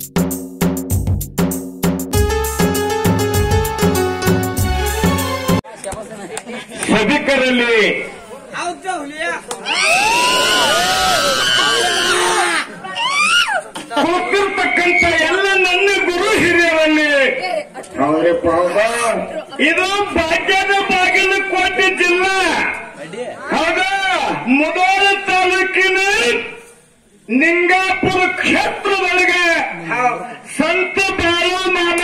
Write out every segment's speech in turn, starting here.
ಸಭಿಕರಲ್ಲಿ ಕೂತಿರ್ತಕ್ಕಂಥ ಎಲ್ಲ ನನ್ನ ಗುರು ಹಿರಿಯರಲ್ಲಿ ಹೌದ್ರಿಪ್ಪ ಹೌದಾ ಇದು ಭಾಗ್ಯದ ಬಾಗಲಕೋಟೆ ಜಿಲ್ಲಾ ಹೌದಾ ಮುದೋಳ ತಾಲೂಕಿನ ನಿಂಗಾಪುರ ಕ್ಷೇತ್ರದೊಳಗೆ ಸಂತ ಬಾಳು ಮಾಮ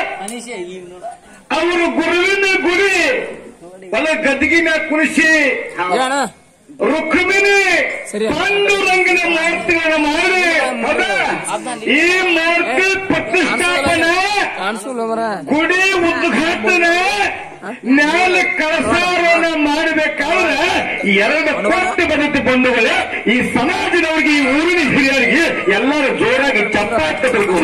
ಅವರು ಗುರುವಿನ ಗುಡಿ ಹೊಲ ಗದ್ದಿಗೆ ಮ್ಯಾಗ ಕುಣಿಸಿ ರುಕ್ಮಿಣಿ ಪಾಂಡುರಂಗನ ಮೂರ್ತಿಗಳನ್ನ ಮಾಡಿ ಹೌದಾ ಈ ಮೂರ್ತಿ ಪ್ರತಿಷ್ಠಾಪನೆ ಗುಡಿ ಉದ್ಘಾಟನೆ ಮ್ಯಾಲ ಕಳಸಾರೋಣ ಮಾಡಬೇಕಾದ್ರೆ ಎರಡು ಕೋಟಿ ಬದತಿ ಬಂಧುಗಳೇ ಈ ಸಮಾಜದವರಿಗೆ ಈ ಊರಿನ ಹಿರಿಯರಿಗೆ ಎಲ್ಲರೂ ಜೋರಾಗಿ ಚಪ್ಪಾಟಬೇಕು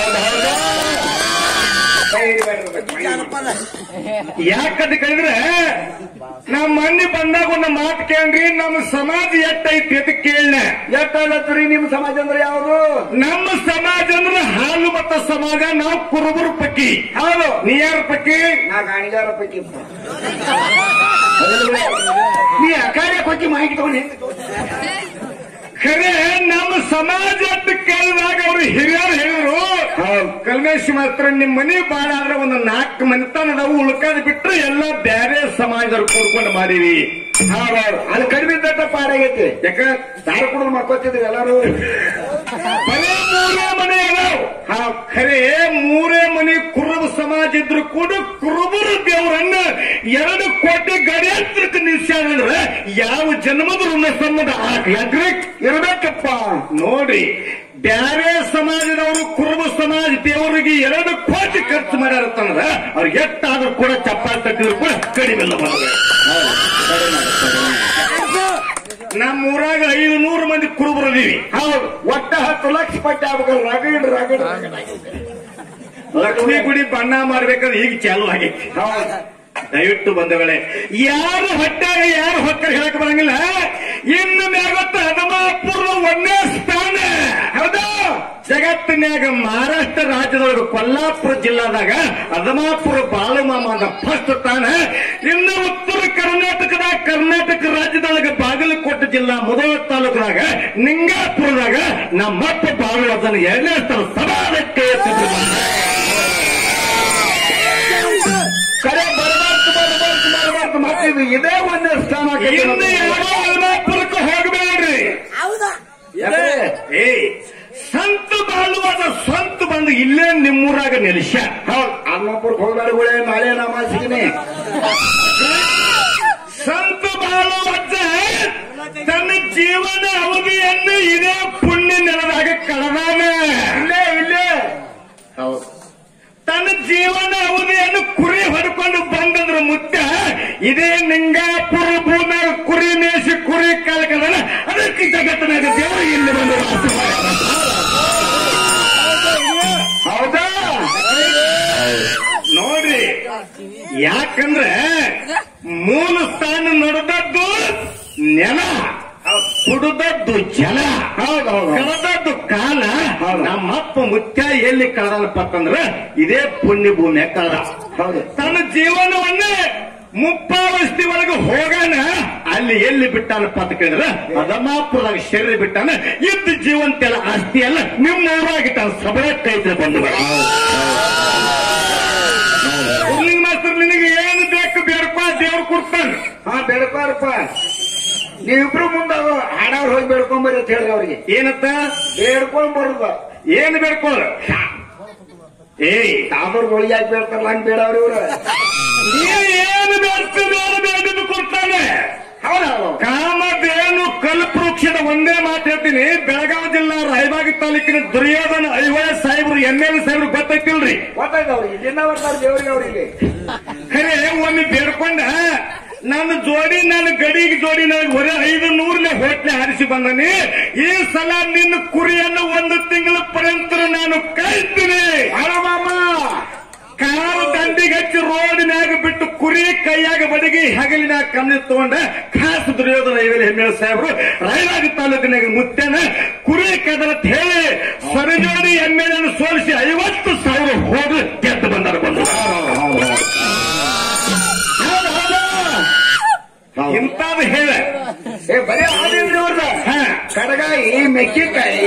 ಯಾಕಂತ ಕೇಳಿದ್ರೆ ನಮ್ಮ ಮಂದಿ ಬಂದಾಗ ಒಂದು ಮಾತು ಕೇಳ್ರಿ ನಮ್ಮ ಸಮಾಜ ಎಟ್ಟೈತಿ ಅಂತ ಕೇಳ ಎಷ್ಟಾಗತ್ರಿ ನಿಮ್ ಸಮಾಜ ಅಂದ್ರೆ ಯಾವುದು ನಮ್ಮ ಸಮಾಜ ಅಂದ್ರೆ ಹಾಲು ಮತ ಸಮಾಜ ನಾವು ಕುರುಬರು ಪಕ್ಕಿ ಹೌದು ನೀ ಯಾರ ಪಕ್ಕಿ ನಾ ಗಾಣಿಗಾರ ಪೈಕಿ ನೀ ಅಕಾರ್ಯ ಕೊಚ್ಚಿ ಮಾಹಿತಿ ತಗೊಂಡು ಹೆಂಗ್ ಖರೆ ನಮ್ಮ ಸಮಾಜ ಅಂತ ಕೇಳಿದಾಗ ಅವರು ಹಿರಿಯರು ಹೇಳಿದ್ರು ಕಲ್ಮೇಶ್ ಮಾತ್ರ ನಿಮ್ ಮನಿ ಬಾಳ ಆದ್ರೆ ಒಂದು ನಾಲ್ಕು ಮನೆತನ ಅದಾವು ಉಳ್ಕಾದ್ ಬಿಟ್ರೆ ಎಲ್ಲ ಬೇರೆ ಸಮಾಜದವ್ರು ಕೂಡ್ಕೊಂಡು ಮಾಡೀವಿ ಹೌದೌದು ಅದು ಕಡಿಮೆ ದಟ್ಟ ಪಾಡಾಗೈತಿ ಯಾಕ ದಾರ ಕುಡಿದು ಮಕ್ಕೋತಿದ್ರಿ ಎಲ್ಲಾರು ಬರೀ ಮೂರೇ ಮನೆ ಅದಾವ್ ಹಾ ಖರೆ ಮೂರೇ ಮನೆ ಕುರುಬ ಸಮಾಜ ಇದ್ರು ಕೂಡ ಕುರುಬರ ದೇವರನ್ನ ಎರಡು ಕೋಟಿ ಗಡಿಯಂತ್ರಕ್ಕೆ ನಿಲ್ಸ್ಯಾರಂದ್ರೆ ಯಾವ ಜನ್ಮದ ಋಣ ಸಂಬಂಧ ಆಗ್ಲಾಗ್ರಿ ಇರಬೇಕಪ್ಪ ನೋಡಿ ಬ್ಯಾರೆ ಸಮಾಜದವರು ಕುರುಬ ಸಮಾಜ ದೇವರಿಗೆ ಎರಡು ಕೋಟಿ ಖರ್ಚು ಮಾಡ್ಯಾರತ್ತಂದ್ರ ಅವ್ರಿಗೆ ಎಷ್ಟಾದ್ರೂ ಕೂಡ ಚಪ್ಪಾಳೆ ತಟ್ಟಿದ್ರು ಕೂಡ ಕಡಿಮೆ ಇಲ್ಲ ಬಂದ್ರೆ ನಮ್ಮ ಊರಾಗ ಐದು ನೂರು ಮಂದಿ ಕುರುಬರದೀವಿ ಹೌದು ಒಟ್ಟ ಹತ್ತು ಲಕ್ಷ ಪಟ್ಟಿ ಆಗ್ಬೇಕಲ್ಲ ರಗಡ್ ರಗಡ್ ಲಕ್ಷ್ಮೀ ಗುಡಿ ಬಣ್ಣ ಮಾಡ್ಬೇಕಾದ್ರೆ ಈಗ ಚಾಲು ಆಗೈತಿ ಹೌದು ದಯವಿಟ್ಟು ಬಂದಗಳೇ ಯಾರು ಹೊಟ್ಟಾಗ ಯಾರು ಹೊಕ್ಕರ್ ಹೇಳಕ್ ಬರಂಗಿಲ್ಲ ಇನ್ನು ಮ್ಯಾಗತ್ತ ಹದಮಾಪುರದ ಒಂದೇ ಸ್ಥಾನ ಹೌದಾ ಜಗತ್ತಿನ್ಯಾಗ ಮಹಾರಾಷ್ಟ್ರ ರಾಜ್ಯದೊಳಗೆ ಕೊಲ್ಲಾಪುರ ಜಿಲ್ಲಾದಾಗ ಹದಮಾಪುರ ಬಾಲಮಾಮ ಅಂತ ಫಸ್ಟ್ ಸ್ಥಾನ ಇನ್ನು ಉತ್ತರ ಕರ್ನಾಟಕದಾಗ ಕರ್ನಾಟಕ ರಾಜ್ಯದೊಳಗೆ ಬಾಗಲಕೋಟೆ ಜಿಲ್ಲಾ ಮುದೋಳ ತಾಲೂಕದಾಗ ನಿಂಗಾಪುರದಾಗ ನಮ್ಮಪ್ಪ ಬಾಳು ಅದನ್ನು ಎರಡನೇ ಸ್ಥಾನ ಸಮಾಜಕ್ಕೆ ಎತ್ತಿದ್ರು ಬಂದ. ಕರೆ ಬರಬಾರ್ದು ಬರಬಾರ್ದು ಬರಬಾರ್ದು ಮತ್ತಿದು ಇದೇ ಒಂದೇ ಸ್ಥಾನ ಆಕೈತಿ ಇನ್ನು ನಮ್ದು. ಯಾರೋ ಅಲ್ಮಾಪುರಕ್ಕೆ ಹೋಗಬೇಡ್ರಿ ಯಾಕೆ? ಏ ಸಂತ ಬಾಳುವಾದ ಸ್ವಂತ ಬಂದು ಇಲ್ಲೇ ನಿಮ್ಮೂರಾಗ ನಿಲ್ಸ್ಯ ಹೌದು ಆತ್ಮಪುರಕ್ಕೆ ಹೋಗ್ಬೇಡಗಳೇ ನಾಳೆ ನಮಾಸಿಗಿನಿ ಸಂತ ಬಾಳುವಜ್ಜ ತನ್ನ ಜೀವನ ಅವಧಿಯನ್ನು ಇದೇ ಪುಣ್ಯ ನೆಲದಾಗ ಕಳೆದಾನ ಇಲ್ಲೇ ಇಲ್ಲೇ ತನ್ನ ಜೀವನ ಅವಧಿಯನ್ನು ಕುರಿ ಹೊಡ್ಕೊಂಡು ಬಂದಂದ್ರ ಮುತ್ತ ಇದೇ ನಿಂಗಾಪುರ ಭೂಮ್ಯಾಗ ಕುರಿ ಮೇಸಿ ಕುರಿ ಕಾಲಕದಲ್ಲ ಅದಕ್ಕೆ ಜಗತ್ತಿನಾಗ ದೇವರು ಇಲ್ಲಿ ಬಂದು ವಾಸ ಮಾಡ್ಯಾರ. ಹೌದಾ ನೋಡ್ರಿ ಯಾಕಂದ್ರೆ ಮೂಲ ಸ್ಥಾನ ನಡೆದದ್ದು ನೆಲ ಕುಡಿದದ್ದು ಜಲ ಹೌದೌದು ಕಳೆದದ್ದು ಕಾಲ ಹೌದು. ನಮ್ಮಪ್ಪ ಮುತ್ಯ ಎಲ್ಲಿ ಕಳೆದಲ್ಪ ಅಂತಂದ್ರ ಇದೇ ಪುಣ್ಯ ಭೂಮಿ ಕಳೆದ ಹೌದು ತನ್ನ ಜೀವನವನ್ನ ಮುಪ್ಪಾವಸ್ಥೆ ಒಳಗೆ ಹೋಗಾನ ಅಲ್ಲಿ ಎಲ್ಲಿ ಬಿಟ್ಟಾನಪ್ಪ ಅಂತ ಕೇಳಿದ್ರ ಅದಮಾಪುರದಾಗ ಶರೀರ ಬಿಟ್ಟಾನ ಇದ್ದ ಜೀವಂತೆಲ್ಲ ಆಸ್ತಿ ಎಲ್ಲ ನಿಮ್ಮ ಊರಾಗಿಟ್ಟ ಸಬಳ ಕೈತ್ರ ಬಂದು ಉರ್ಲಿಂಗ್ ಮಾಸ್ತರ್ ನಿನಗೆ ಏನು ಬೇಕು ಬೇಡಪ್ಪ ದೇವ್ರು ಕೊಡ್ತಾನೆ ಹಾ ಬೇಡ್ಕೋರಪ್ಪ ನೀವಿಬ್ರು ಮುಂದ ಹಾಡವ್ರು ಹೋಗಿ ಬೇಡ್ಕೊಂಬರ್ರಿ ಅಂತ ಹೇಳ್ರಿ ಅವ್ರಿಗೆ ಏನತ್ತ ಬೇಡ್ಕೊಂಡ್ ಬರುದ ಏನು ಬೇಡ್ಕೋರ ಏಯ್ ತಾಮ್ರದ ಒಳಗೆ ಯಾಕೆ ಬೇಡ್ತಾರಲ್ಲ ಹಂಗ್ ಬೇಡವ್ರಿ ಇವ್ರು ನೀನು ಏನು ಬೇಕು ಬೇಡ ಬೇಡದು ಕೊಡ್ತಾನೆ ಹೌದೌದು ಕಾಮಧೇನು ಕಲ್ಪವೃಕ್ಷದ ಒಂದೇ ಮಾತು ಹೇಳ್ತೀನಿ ಬೆಳಗಾವಿ ಜಿಲ್ಲಾ ರಾಯಬಾಗಿ ತಾಲೂಕಿನ ದುರ್ಯೋಧನ ಐವಳೆ ಸಾಹೇಬ್ರು ಎನ್ ಎಲ್ ಸಾಹೇಬ್ರು ಗೊತ್ತೈತಿಲ್ರಿ ಗೊತ್ತಾಯ್ತು ಅವ್ರಿಗೆ ದಿನ ಬರ್ತಾರೆ ದೇವ್ರಿಗೆ ಅವ್ರಿಗೆ ಖರೆ ಒಮ್ಮೆ ಬೇಡ್ಕೊಂಡ ನನ್ನ ಜೋಡಿ ನನ್ನ ಗಡಿಗೆ ಜೋಡಿ ನನಗೆ ಹೊರ ಐದು ನೂರನೇ ಹೋಟ್ಲೆ ಹಾರಿಸಿ ಬಂದನಿ ಈ ಸಲ ನಿನ್ನ ಕುರಿಯನ್ನು ಒಂದು ತಿಂಗಳ ಪರ್ಯಂತ ನಾನು ಕಾಯ್ತೀನಿ ಮಾಮ ಕಾರು ದಂಡಿಗೆ ಹಚ್ಚಿ ರೋಡಿನಾಗ ಬಿಟ್ಟು ಕುರಿ ಕೈಯಾಗ ಬಡಗಿ ಹಗಲಿನಾಗ ಕಮ್ಮಿ ತಗೊಂಡ ಖಾಸ ಎಸ್ ದುರ್ಯೋಧನ ಐವೇಲಿ ಹೆಮ್ಮೇಳ ಸಾಹೇಬರು ರಾಯರಾಜ ತಾಲೂಕಿನಾಗ ಮುತ್ಯಾನ ಕುರಿ ಕದರತ್ ಹೇಳಿ ಸರಿಜೋಡಿ ಎಮ್ಮೆಲೆಯನ್ನು ಸೋಲಿಸಿ ಐವತ್ತು ಸಾವಿರ ಹೋಗಿ ಗೆದ್ದು ಬಂದಾರ ಬಂದು ಇಂತಾದ ಹೇಳ ಏ ಬರೀ ಆದಿಲ್ರಿ ಅವ್ರದ ಹಾ ಕಡಗಾಯಿ ಮೆಕ್ಕಿಕಾಯಿ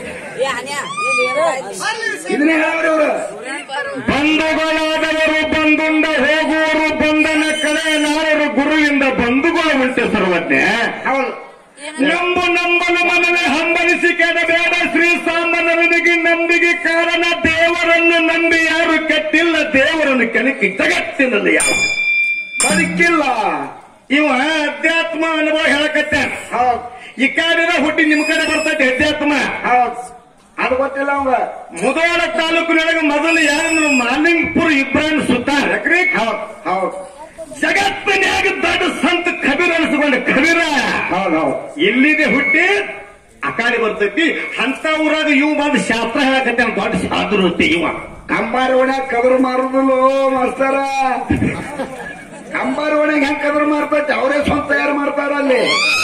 ಇದನ್ನೇ ಹೇಳವ್ರಿ ಅವ್ರು ಬಂಧುಗಳಾದವರು ಬಂದುಂಡ ಹೋಗುವರು ಬಂಧನ ಕಡೆ ನಾರರು ಗುರುವಿಂದ ಬಂಧುಗಳು ಉಂಟೆ ಸರ್ವಜ್ಞ ಹೌದು ನಂಬು ನಂಬಲು ಮನವೇ ಹಂಬಲಿಸಿ ಕೆಡಬೇಡ ಶ್ರೀ ಸಾಮಾನ್ಯನಿಗೆ ನಂಬಿಗೆ ಕಾರಣ ದೇವರನ್ನು ನಂಬಿ ಯಾರು ಕೆಟ್ಟಿಲ್ಲ ದೇವರನ್ನು ಕೆಣಕಿ ಜಗತ್ತಿನಲ್ಲಿ ಯಾರು ಬದುಕಿಲ್ಲ ಇವ ಅಧ್ಯಾತ್ಮ ಅನುಭವ ಹೇಳಕತ್ತ ಹೌದ್ ಈ ಕಾಡಿನ ಹುಟ್ಟಿ ನಿಮ್ ಕಡೆ ಬರ್ತೈತೆ ಅಧ್ಯಾತ್ಮ ಹೌದ್ ಅದು ಗೊತ್ತಿಲ್ಲ ಅವಂಗ ಮುದೋಳ ತಾಲೂಕಿನೊಳಗೆ ಮೊದಲು ಯಾರು ಮಾಲಿಂಗ್ಪುರ ಇಬ್ರಾಹಿಂ ಸುತ್ತಾರ ಹೌದ್ ಹೌದ್ ಜಗತ್ತಿನ್ಯಾಗ ದೊಡ್ಡ ಸಂತ ಕಬೀರ್ ಅನಿಸ್ಕೊಂಡ ಕಬೀರ ಹೌದ್ ಹೌದ್ ಇಲ್ಲಿದೆ ಹುಟ್ಟಿ ಅಕಾಡಿ ಬರ್ತೈತಿ ಅಂತ ಊರಾಗ ಇವ್ ಬಂದು ಶಾಸ್ತ್ರ ಹೇಳಕತ್ತೆ ದೊಡ್ಡ ಸಾಧು ಇವ ಕಂಬಾರ ಒಣಗ ಕದರು ಮಾರುದಿಲ್ಲ ಮಾಸ್ತರ ಕಂಬಾರ ಒಣಗ ಹೆಂಗ್ ಕದರು ಮಾರ್ತೈತಿ ಅವರೇ ಸ್ವಂತ ತಯಾರು ಮಾಡ್ತಾರ ಅಲ್ಲಿ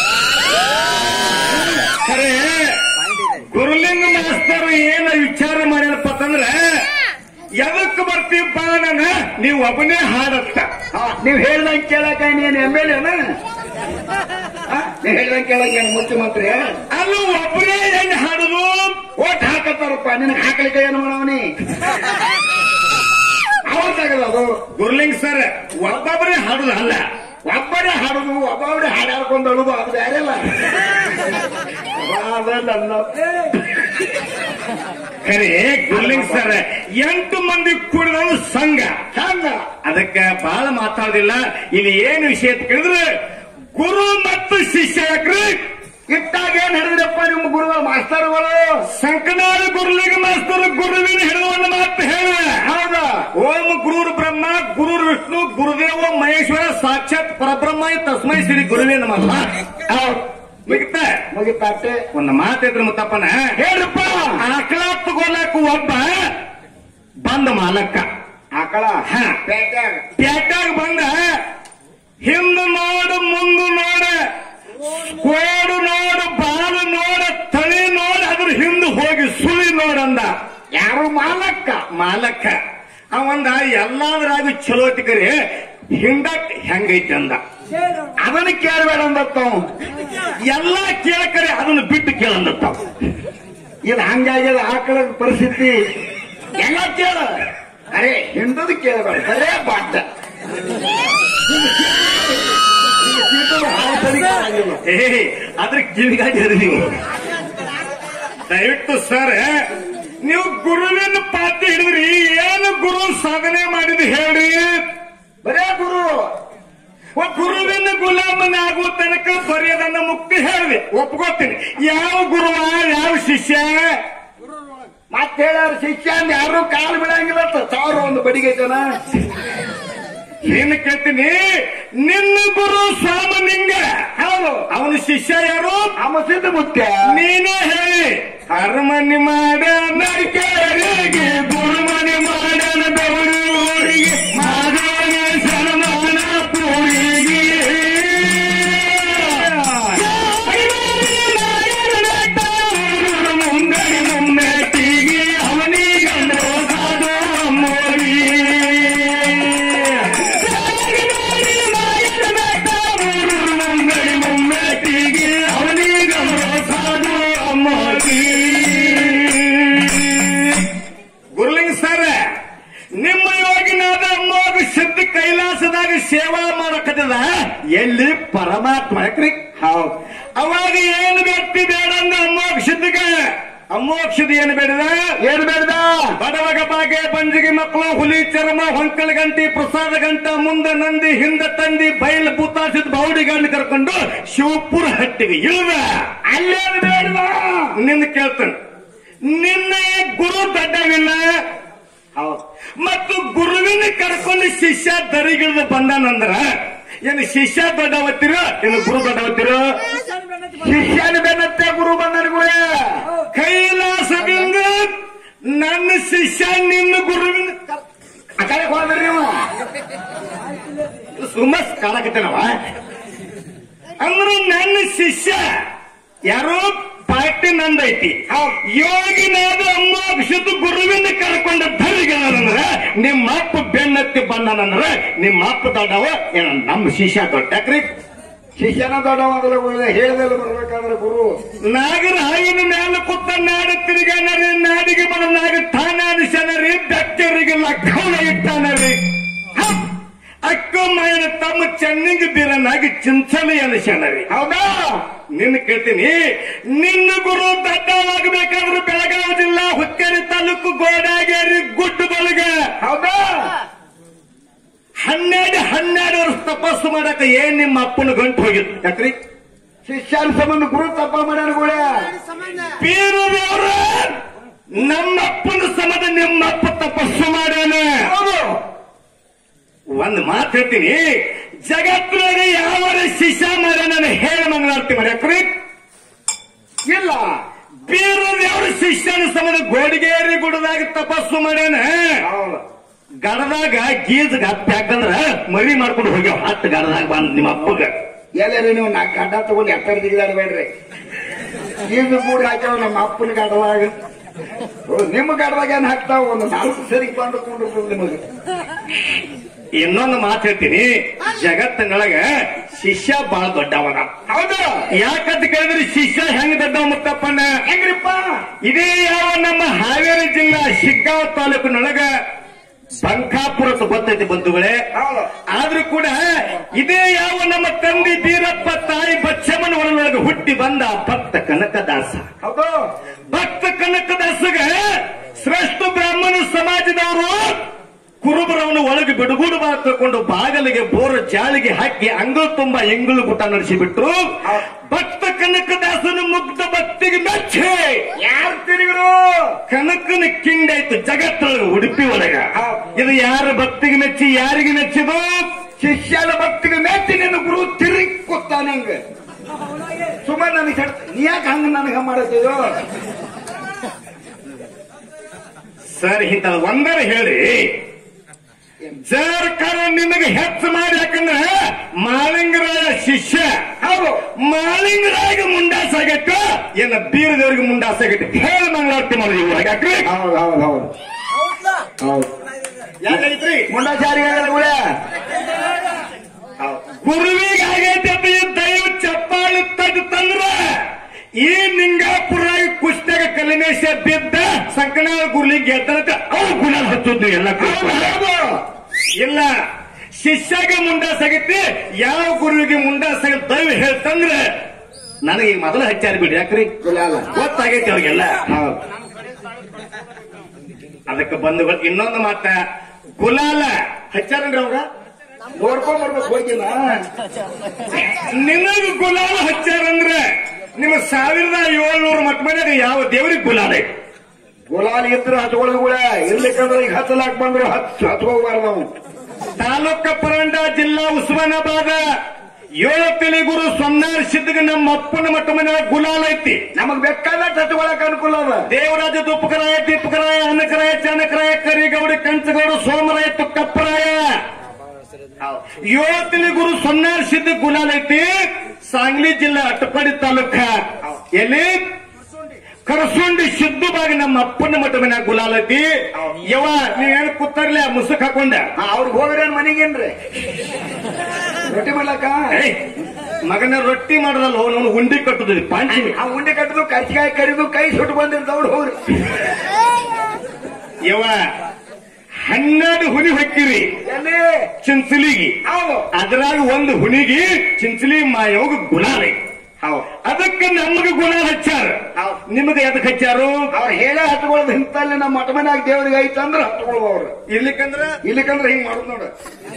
ಖರೆ ಗುರುಲಿಂಗ ಮಾಸ್ತರ್ ಏನ ವಿಚಾರ ಮಾಡ್ಯಾರಪ್ಪ ಅಂತಂದ್ರ ಎದಕ್ ಬರ್ತೀವಪ್ಪ ನಾನು ನೀವು ಒಬ್ಬನೇ ಹಾಡತ್ತ ಹಾ, ನೀವ್ ಹೇಳ್ದಂಗ್ ಕೇಳಕ ನೀನ್ ಎಮ್ ಎಲ್ ಎನ ನೀವ್ ಹೇಳ್ದಂಗ್ ಕೇಳಕ ಏನ್ ಮುಖ್ಯಮಂತ್ರಿ ಅಲ್ಲ ಒಬ್ಬನೇ ಏನ್ ಹಾಡುದು ಓಟ್ ಹಾಕತ್ತಾರಪ್ಪ ನಿನಗ್ ಹಾಕ್ಲಿಕ್ಕೆ ಏನು ಮಾಡವನಿ ಅವತ್ತಾಗಲ್ಲ ಅದು ಗುರುಲಿಂಗ್ ಸರ್ ಒಬ್ಬೊಬ್ಬರೇ ಹಾಡುದು ಅಲ್ಲ ಒಬ್ಬರೇ ಹಾಡುದು ಒಬ್ಬೊಬ್ಬರೇ ಹಾಡು ಹಾಡ್ಕೊಂಡು ಅಳುದು ಅದು ಬೇರೆ ಅಲ್ಲ ಅದಲ್ಲ ಖರೆ ಗುರುಲಿಂಗ್ ಸರ್ ಎಂಟು ಮಂದಿ ಕೂಡಿದ ಸಂಘ ಹಂಗ ಅದಕ್ಕೆ ಬಹಳ ಮಾತಾಡೋದಿಲ್ಲ ಇಲ್ಲಿ ಏನು ವಿಷಯ ಅಂತ ಕೇಳಿದ್ರೆ ಗುರು ಮತ್ತು ಶಿಷ್ಯ ಯಾಕ್ರಿ ಇಟ್ಟಾಗ ಏನ್ ಹಿಡಿದ್ರಪ್ಪ ನಿಮ್ಮ ಗುರುಗಳು ಮಾಸ್ತರ್ಗಳು ಸಂಕನಾದ ಗುರುಲಿಂಗ ಮಾಸ್ತರ್ ಗುರುವಿನ ಹಿಡಿದು ಒಂದು ಮಾತು ಹೇಳ ಹೌದಾ ಓಂ ಗುರುರ್ ಬ್ರಹ್ಮ ಗುರುರ್ ವಿಷ್ಣು ಗುರುದೇವ ಮಹೇಶ್ವರ ಸಾಕ್ಷಾತ್ ಪರಬ್ರಹ್ಮ ತಸ್ಮೈ ಶ್ರೀ ಗುರುವೇ ನಮಃ ಹೌದ್ ಮುಗಿತ ಮುಗಿತಾಟೆ ಒಂದು ಮಾತಿದ್ರು ಮುತ್ತಪ್ಪನ ಹೇಳ್ರಪ್ಪ ಆಕಳ ತಗೋಲಕ್ ಒಬ್ಬ ಬಂದ ಮಾಲಕ್ಕ ಆಕಳ ಹಾ. ಪೇಟ್ಯಾಗ ಪ್ಯಾಟ್ಯಾಗ ಬಂದ ಹಿಂದ ನೋಡು ಮುಂದು ನೋಡ ಕೋಡು ನೋಡು ಬಾಲು ನೋಡ ತಳಿ ನೋಡ ಅದ್ರ ಹಿಂದ ಹೋಗಿ ಸುಳಿ ನೋಡಂದ ಯಾರು ಮಾಲಕ್ಕ ಮಾಲಕ್ಕ ಅವಂದ ಎಲ್ಲಾದ್ರಾಗ ಚಲೋ ತಿಕರಿ ಹಿಂಡಕ್ ಹೆಂಗೈತಿ ಅಂದ ಅದನ್ನ ಕೇಳಬೇಡ ಅಂದತ್ತವ್ ಎಲ್ಲಾ ಕೇಳಕರೆ ಅದನ್ನ ಬಿಟ್ಟು ಕೇಳಂದತ್ತಾವ ಇದು ಹಂಗಾಗ್ಯದ ಆಕಳ ಪರಿಸ್ಥಿತಿ ಎಲ್ಲ ಕೇಳ ಅರೆ ಹಿಂದದು ಕೇಳಬೇಡ ಬರೇ ಬಾಟ ಏ ಅದ್ರ ಕಿವಿಗಾಡಿ ಹರಿ ನೀವು ದಯವಿಟ್ಟು ಸರ್ ನೀವು ಗುರುವಿನ ಪಾತ್ರ ಹಿಡಿದ್ರಿ ಏನು ಗುರು ಸಾಧನೆ ಮಾಡಿದ್ ಹೇಳ್ರಿ ಬರೇ ಗುರು ಒಬ್ಬ ಗುರುವಿನ ಗುಲಾಮನಾಗುವ ತನಕ ಬರೆಯದನ್ನ ಮುಕ್ತಿ ಹೇಳಿದೆ ಒಪ್ಕೋತೀನಿ ಯಾವ ಗುರುವ ಯಾವ ಶಿಷ್ಯ ಮತ್ತೆ ಹೇಳ್ಯಾರ ಶಿಷ್ಯ ಅಂದ್ ಯಾರು ಕಾಲು ಬಿಡಂಗಿಲ್ಲ ಅಂತ ಸಾವಿರ ಒಂದು ಬಡಿಗೆ ಜನ ಏನ್ ಕೇಳ್ತೀನಿ ನಿನ್ನ ಗುರು ಸಾಮನಿಂಗ ಹೌದು ಅವನ ಶಿಷ್ಯ ಯಾರು ಅಮ್ಮ ಸಿದ್ಧ ಮುತ್ಯ ನೀನೇ ಹೇಳಿ ಅರಮನೆ ಮಾಡ ನಡಿಕೆರಿಗೆ ಗುರುಮನೆ ಮಾಡನ ಬೆವರಿಗೆ ಮಾದನ ಸನ್ಮಾನ ಪೂರಿಗೆ ಮುಂಗಡಿ ಮುಮ್ಮೆಟ್ಟಿಗೆ ಅವನಿಗೆ ಸಾಧು ಮುಂಗಡಿ ಮುಮ್ಮೆಟ್ಟಿಗೆ ಅವನಿಗೆ ಸಾಧು ಅಮ್ಮೋರಿ ಗುರುಲಿಂಗ ಸರ್ ನಿಮ್ಮ ಯೋಗಿನಾದ ಅಮ್ಮೋಗ ಸಿದ್ಧ ಕೈಲಾಸದಾಗ ಸೇವಾ ಮಾಡಕತ್ತದ ಎಲ್ಲಿ ಪರಮಾತ್ಮ ಯಾಕ್ರಿ ಹೌದು ಅವಾಗ ಏನು ವ್ಯಕ್ತಿ ಬೇಡ ಅಂದ ಅಮ್ಮೋಗ ಸಿದ್ಧಗ ಅಮ್ಮೋಕ್ಷದ ಏನು ಬೇಡದ ಏನ್ ಬೇಡ್ದ ಬಡವಗ ಬಾಗೆ ಬಂಜಿಗೆ ಮಕ್ಕಳು ಹುಲಿ ಚರ್ಮ ಹೊಂಕಳ ಗಂಟಿ ಪ್ರಸಾದ ಗಂಟ ಮುಂದೆ ನಂದಿ ಹಿಂದ ತಂದಿ ಬಯಲು ಬೂತಾಸಿದ ಬಾವುಡಿ ಗಂಡು ಕರ್ಕೊಂಡು ಶಿವಪುರ ಹಟ್ಟಿಗೆ ಇಳಿದ ಅಲ್ಲೇನು ಬೇಡ್ದ ನಿನ್ನ ಕೇಳ್ತಾನೆ ನಿನ್ನ ಗುರು ದಡ್ಡವಿಲ್ಲ ಹೌದು ಮತ್ತು ಗುರುವಿನ ಕರ್ಕೊಂಡು ಶಿಷ್ಯ ದರಿಗಿಳಿದು ಬಂದಾನಂದ್ರ ಏನು ಶಿಷ್ಯ ದೊಡ್ಡವತ್ತಿರ ಏನು ಗುರು ದೊಡ್ಡವತ್ತಿರ ಶಿಷ್ಯನ ಬೆನ್ನತ್ತೆ ಗುರು ಬಂದನಿಗುಳೆ ಕೈಲಾಸದಿಂದ ನನ್ನ ಶಿಷ್ಯ ನಿನ್ನ ಗುರುವಿನ ಕರ್- ಆ ಕಡೆ ಹೋದ್ರಿ ನೀವು ಸುಮ್ಮಸ್ ಕಾಣಕತ್ತೇನವ ಅಂದ್ರೆ ನನ್ನ ಶಿಷ್ಯ ಯಾರೋ ಪಾರ್ಟಿ ನಂದೈತಿ ಯೋಗಿನಾದ ಅಮ್ಮೋಕ್ಷದ ಗುರುವಿನ ಕರ್ಕೊಂಡ ಧರಿಗಳಂದ್ರ ನಿಮ್ಮ ಅಪ್ಪ ಬೆನ್ನತ್ತಿ ಬಂದನಂದ್ರ ನಿಮ್ಮ ಅಪ್ಪ ದೊಡ್ಡವ ಏನ ನಮ್ಮ ಶಿಷ್ಯ ದೊಡ್ಡಕ್ರಿ ಶಿಷ್ಯನ ದೊಡ್ಡವಾದ್ರೆ ಹೇಳಿದೆಲ್ಲ ಬರ್ಬೇಕಾದ್ರೆ ಗುರು ನಾಗರ ಹಾಯಿನ ಮ್ಯಾಲ ಕೂತ ನಾಡ ತಿರುಗಾನರಿ ನಾಡಿಗೆ ಬಂದ ನಾಗ ತಾನಾನಿಸನರಿ ಬೆಕ್ಕರಿಗೆ ಲಕ್ಕವನ ಇಟ್ಟಾನರಿ ಹ! ಅಕ್ಕ ಮಾಯನ ತಮ್ಮ ಚೆನ್ನಿಂಗ ಬೀರನಾಗಿ ಚಿಂಚಲಿ ಅನಿಸನರಿ ಹೌದಾ ನಿನ್ನ ಕೇಳ್ತೀನಿ ನಿನ್ನ ಗುರು ದಡ್ಡವಾಗಬೇಕಾದ್ರೆ ಬೆಳಗಾವಿ ಜಿಲ್ಲಾ ಹುಕ್ಕೇರಿ ತಾಲೂಕು ಗೋಡಾಗೇರಿ ಗುಡ್ಡ ಬಲಗ ಹೌದಾ ಹನ್ನೆರಡು ಹನ್ನೆರಡು ವರ್ಷ ತಪಸ್ಸು ಮಾಡಕ ಏನ್ ನಿಮ್ಮ ಅಪ್ಪನ ಗಂಟು ಹೋಗಿತ್ತು ಯಾಕ್ರಿ ಶಿಷ್ಯನ ಸಂಬಂಧ ಗುರು ತಪ್ಪ ಮಾಡ್ಯಾರ ಕೂಡ ಪೀರು ದೇವ್ರ ನಮ್ಮ ಅಪ್ಪನ ಸಮದ ನಿಮ್ಮ ಅಪ್ಪ ತಪಸ್ಸು ಮಾಡ್ಯಾನ ಹೌದು ಒಂದ್ ಮಾತು ಹೇಳ್ತೀನಿ ಜಗತ್ತಿನಾಗ ಯಾವ ಶಿಷ್ಯ ಮಾಡ್ಯಾನ ಹೇಳ ಮಂಗಳಾರತಿ ಮಾಡ್ಯಾಕ್ರಿ ಇಲ್ಲ ಬೀರು ದೇವ್ರ ಶಿಷ್ಯನ ಸಮದ ಗೋಡಿಗೇರಿ ಗುಡದಾಗ ತಪಸ್ಸು ಮಾಡ್ಯಾನ ಹೌದು ಗಡದಾಗ ಗೀಜ್ ಹತ್ತಿ ಹಾಕಂದ್ರ ಮರಿ ಮಾಡ್ಕೊಂಡು ಹೋಗ್ಯಾವ ಹತ್ತು ಗಡದಾಗ ಬಂದ್ ನಿಮ್ಮ ಅಪ್ಪಗ ಎಲ್ಲರೂ ನೀವು ನಾ ಗಡ್ಡ ತಗೊಂಡು ಎತ್ತರ ಜಿಗಿದಾಡ್ಬೇಡ್ರಿ ಈಗ ಕೂಡ ಹಾಕ್ಯಾವ ನಮ್ಮ ಅಪ್ಪನ ಗಡ್ಡದಾಗ ಓ, ನಿಮ್ಮ ಗಡ್ಡದಾಗ ಏನ್ ಹಾಕ್ತಾವ ಒಂದು ನಾಲ್ಕು ಸರಿ ಕೊಂಡಿರ್ತದೆ ನಿಮಗೆ ಇನ್ನೊಂದು ಮಾತು ಹೇಳ್ತೀನಿ ಜಗತ್ತಿನೊಳಗ ಶಿಷ್ಯ ಬಹಳ ದೊಡ್ಡವನ ಹೌದು ಯಾಕಂತ ಕೇಳಿದ್ರೆ ಶಿಷ್ಯ ಹೆಂಗ್ ದೊಡ್ಡವ ಮುತ್ತಪ್ಪಣ್ಣ ಹೆಂಗ್ರಿಪ್ಪ ಇದೇ ಯಾವ ನಮ್ಮ ಹಾವೇರಿ ಜಿಲ್ಲಾ ಶಿಗ್ಗಾಂವ್ ತಾಲೂಕಿನೊಳಗ ಬಂಕಾಪುರ ಗೊತ್ತೈತಿ ಬಂಧುಗಳೇ ಹೌದು ಆದ್ರೂ ಕೂಡ ಇದೇ ಯಾವ ನಮ್ಮ ತಂದೆ ಬೀರಪ್ಪ ತಾಯಿ ಬಚ್ಚಮ್ಮನ ಒಳಗೆ ಹುಟ್ಟಿ ಬಂದ ಭಕ್ತ ಕನಕದಾಸ ಹೌದು ಭಕ್ತ ಕನಕದಾಸಗ ಶ್ರೇಷ್ಠ ಬ್ರಾಹ್ಮಣ ಸಮಾಜದವರು ಕುರುಬರವನು ಒಳಗೆ ಬಿಡುಗೂಡು ಬಾ ತಕೊಂಡು ಬಾಗಲಿಗೆ ಬೋರ ಜಾಳಿಗೆ ಹಾಕಿ ಅಂಗಳು ತುಂಬಾ ಎಂಗುಳು ಗುಟ ನಡೆಸಿಬಿಟ್ರು ಭಕ್ತ ಕನಕದಾಸನ ಮುಗ್ಧ ಭಕ್ತಿಗೆ ಮೆಚ್ಚಿ ಯಾರು ತಿರುಗಿರು ಕನಕನ ಕಿಂಡಾಯ್ತು ಜಗತ್ತೊಳಗ ಉಡುಪಿ ಒಳಗ ಇದು ಯಾರ ಭಕ್ತಿಗೆ ಮೆಚ್ಚಿ ಯಾರಿಗೆ ಮೆಚ್ಚಿದು ಶಿಷ್ಯನ ಭಕ್ತಿಗೆ ಮೆಚ್ಚಿ ನಿನ್ನ ಗುರು ತಿರುಗಿ ಕೂತಾನ ಹಿಂಗ ಸುಮಾರು ನನಗೆ ಸೆಟ್ ನೀ ಯಾಕೆ ಹಂಗ ನನಗೆ ಮಾಡತ್ತಿದ್ದು ಸರ್ ಇಂತ ಒಂದರ ಹೇಳಿ ಸರ್ಕಾರ ನಿಮಗೆ ಹೆಚ್ಚು ಮಾಡಿ ಯಾಕಂದ್ರೆ ಮಾಳಿಂಗರಾಯ ಶಿಷ್ಯ ಹೌದು ಮಾಳಿಂಗರಾಯ ಮುಂಡಾಸಾಗೈತ ಏನ ಬೀರದವ್ರಿಗೆ ಮುಂಡಾಸಾಗೈತೆ ಹೇಳಿ ಮಂಗಳಾರತಿ ಮಾಡಿ ಯಾಕ್ರಿ ಹೌದು ಹೌದು ಹೌದು ಹೌದು ಯಾಕಾಗೈತ್ರಿ ಮುಂಡಾಚಾರಿ ಕೂಡ ಗುರುವಿಗೆ ಆಗೈತೆ ಅಂತ ಈ ದೈವ ಚಪ್ಪಾಳಿ ತದ್ದು ತಂದ್ರ ಈ ನಿಂಗಾಪುರ ಕುಸ್ತಾಗ ಕಲಿಮೇಶ ಬಿದ್ದ ಸಂಕನಾಳ ಗುರುಲಿಗೆ ಗೆದ್ದಂತ ಅವ್ರು ಗುಣ ಹಚ್ಚುದು ಎಲ್ಲ ಇಲ್ಲ ಶಿಷ್ಯಗೆ ಮುಂಡಾಸಾಗೈತಿ ಯಾವ ಗುರುವಿಗೆ ಮುಂಡಾಸಾಗ ದೈವ ಹೇಳ್ತಂದ್ರೆ ನನಗೆ ಈಗ ಮೊದಲು ಹಚ್ಚಾರ ಬಿಡಿ ಯಾಕ್ರಿ ಗುಲಾಲ ಗೊತ್ತಾಗೈತಿ ಅವ್ರಿಗೆಲ್ಲ ಹೌದು ಅದಕ್ಕೆ ಬಂದು ಇನ್ನೊಂದು ಮಾತ ಗುಲಾಲ ಹಚ್ಚಾರನ್ರಿ ಅವಾಗ ನೋಡ್ಕೊಂಡ್ ಬರ್ಬೇಕು ಹೋಗಿಲ್ಲ ನಿನಗ ಗುಲಾಲ ಹಚ್ಚಾರಂದ್ರೆ ನಿಮ್ಮ ಸಾವಿರದ ಏಳ್ನೂರು ಮಟ್ಟ ಮನೆಯಾಗ ಯಾವ ದೇವರಿಗೆ ಗುಲಾಲ ಐತಿ ಗುಲಾಲ್ ಇದ್ರೆ ಹಚ್ಕೊಳ್ಳೋದು ಕೂಡ ಇರ್ಲಿಕ್ಕಂದ್ರೆ ಈಗ ಹತ್ತಲಾಕ್ ಬಂದ್ರು ಹತ್ ಹತ್ಕೋಬಾರ್ದು ನಾವು ತಾಲೂಕ ಪರಂಡ ಜಿಲ್ಲಾ ಉಸ್ಮಾನಾಬಾದ ಏಳು ಗುರು ಸೊನ್ನಾರ್ ಸಿದ್ಧಗ ನಮ್ಮ ಅಪ್ಪನ ಮಟ್ಟ ಮನೆಯಾಗ ಗುಲಾಲ ಐತಿ ನಮಗ್ ಬೇಕಾದಷ್ಟು ಹಚ್ಕೊಳಕ್ ಅನುಕೂಲ ಅದ ದೇವರಾಜ ದುಪ್ಪಕರಾಯ ದೀಪಕರಾಯ ಅನ್ನಕರಾಯ ಚಾಣಕರಾಯ ಕರಿಗೌಡ ಕಂಚಗೌಡ ಸೋಮರಾಯ ತುಕ್ಕಪ್ಪರಾಯ ಏಳು ಗುರು ಸೊನ್ನಾರ್ ಸಿದ್ಧ ಗುಲಾಲ್ ಐತಿ ಸಾಂಗ್ಲಿ ಜಿಲ್ಲಾ ಅಟ್ಟಪಾಡಿ ತಾಲೂಕ ಎಲ್ಲಿ ಕರಸುಂಡಿ ಸಿದ್ದು ಬಾಗಿ ನಮ್ಮ ಅಪ್ಪನ ಮಠ ಮನ್ಯಾಗ ಗುಲಾಲ್ ಐತಿ ಯವ ನೀವೇನು ಕೂತಾರ್ಲೆ ಮುಸುಕ್ ಹಾಕೊಂಡ ಹಾ, ಅವ್ರಿಗೆ ಹೋಗ್ರಿ ಮನೆಗೇನ್ರಿ ರೊಟ್ಟಿ ಮಾಡ್ಲಕ್ಕ ಏಯ್, ಮಗನ ರೊಟ್ಟಿ ಮಾಡದಲ್ಲ ಅವನು ಉಂಡಿ ಕಟ್ಟುದು ಪಾಂಚಮಿ ಆ ಉಂಡೆ ಕಟ್ಟಿದ್ರು ಕರ್ಚಿಕಾಯಿ ಕಡಿದು ಕೈ ಸುಟ್ಟು ಬಂದಿರ್ತಾವ್ರು ಹೋಗ್ರಿ ಯವ ಹನ್ನೆರಡು ಹುನಿ ಹೊಕ್ಕಿರಿ ಎಲ್ಲಿ ಚಿಂಚಲಿಗಿ ಹೌದು ಅದ್ರಾಗ ಒಂದು ಹುಣಿಗಿ ಚಿಂಚಲಿ ಮಾಯೋಗ ಗುಲಾಲ್ ಐತಿ ಹೌದು ಅದಕ್ಕೆ ನಮಗೆ ಗುಣ ಹಚ್ಚಾರ ಹೌದು. ನಿಮಗೆ ಎದಕ್ ಹಚ್ಚಾರು ಅವ್ರು ಹೇಳೇ ಹತ್ಕೊಳ್ಳೋದು ಇಂತಲ್ಲಿ ನಮ್ಮ ಮಠ ಮನ್ಯಾಗ ದೇವ್ರಿಗೆ ಐತಂದ್ರ ಹತ್ಕೊಳ್ಳೋದು ಅವ್ರು ಇರ್ಲಿಕ್ಕಂದ್ರ ಇಲ್ಲಿಕಂದ್ರೆ ಹಿಂಗ್ ಮಾಡುದು ನೋಡು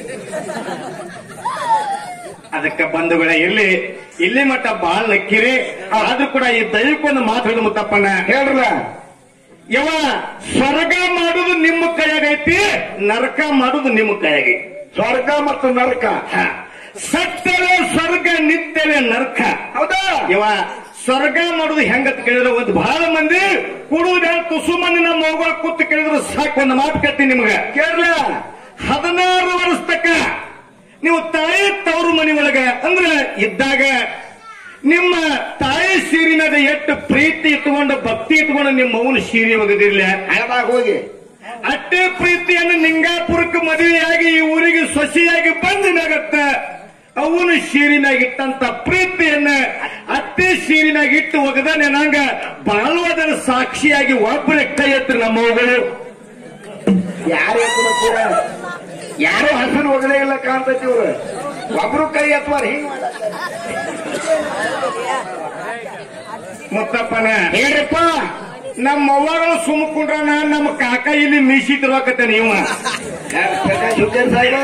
ಅದಕ್ಕೆ ಬಂಧುಗಳ ಇಲ್ಲಿ ಇಲ್ಲಿ ಮಟ್ಟ ಬಾಳ್ ನಕ್ಕಿರಿ ಆದ್ರೂ ಕೂಡ ಈ ದೈವಕ್ಕೊಂದು ಮಾತು ಹೇಳಿದ ಮುತ್ತಪ್ಪಣ್ಣ ಹೇಳ್ರಲ್ಲ ಯವ ಸ್ವರ್ಗ ಮಾಡುದು ನಿಮ್ಮ ಕೈಯಾಗೈತಿ ನರಕ ಮಾಡುದು ನಿಮ್ಮ ಕೈಯಾಗೈತಿ ಸ್ವರ್ಗ ಮತ್ತು ನರಕ ಹ. ಸತ್ತರೆ ಸ್ವರ್ಗ ನಿತ್ಯವೇ ನರಕ ಹೌದಾ ಇವ ಸ್ವರ್ಗ ಮಾಡುದು ಹೆಂಗತ್ ಕೇಳಿದ್ರೆ ಒಂದು ಬಹಳ ಮಂದಿ ಕುಡುದ ತುಸು ಮಂದಿ ನಮ್ಮ ಮಗಳು ಕೂತು ಕೇಳಿದ್ರೆ ಸಾಕು ಒಂದು ಮಾತು ಕೇಳ್ತೀನಿ ನಿಮ್ಗೆ ಕೇಳ್ರ ಹದಿನಾರು ವರ್ಷ ತಕ್ಕ ನೀವು ತಾಯಿ ತವರು ಮನೆ ಒಳಗ ಅಂದ್ರ ಇದ್ದಾಗ ನಿಮ್ಮ ತಾಯಿ ಸೀರಿನದ ಎಷ್ಟು ಪ್ರೀತಿ ಇಟ್ಕೊಂಡು ಭಕ್ತಿ ಇಟ್ಕೊಂಡು ನಿಮ್ಮ ಅವನ ಸೀರೆ ಒಗದಿರ್ಲ ಹಳದಾಗ ಹೋಗಿ ಅಷ್ಟೇ ಪ್ರೀತಿಯನ್ನು ನಿಂಗಾಪುರಕ್ಕೆ ಮದುವೆಯಾಗಿ ಈ ಊರಿಗೆ ಸೊಸೆಯಾಗಿ ಬಂದಿನಾಗತ್ತ ಅವನು ಶೀರಿನಾಗ ಇಟ್ಟಂತ ಪ್ರೀತಿಯನ್ನ ಅತ್ತೆ ಶೀರಿನಾಗ ಇಟ್ಟು ಒಗದಾನೆ ನಂಗ ಬಾಳುವುದರ ಸಾಕ್ಷಿಯಾಗಿ ಒಬ್ಬರೇ ಕೈ ಎತ್ತರ ನಮ್ಮವುಗಳು ಯಾರು ಎತ್ತಬೇಕು ಯಾರು ಹಸನು ಒಗಲೇ ಇಲ್ಲ ಕಾಣ್ತೈತಿ ಇವ್ರು ಒಬ್ರು ಕೈ ಎತ್ತುವಾರ ಹಿಂಗ್ ಮಾಡಾಕ. ಮುತ್ತಪ್ಪನ ಹೇಳ್ರಪ್ಪ ನಮ್ಮ ಅವ್ವಗಳು ಸುಮ್ಕೊಂಡ್ರ ನಮ್ಮ ಕಾಕ ಇಲ್ಲಿ ಮೀಸಿದ್ರಕತ್ತೆ ನೀವು ಯಾರ್ ಪ್ರಕಾಶ್ ಹುಕ್ಕೇರಿ ಸಾಹೇಬ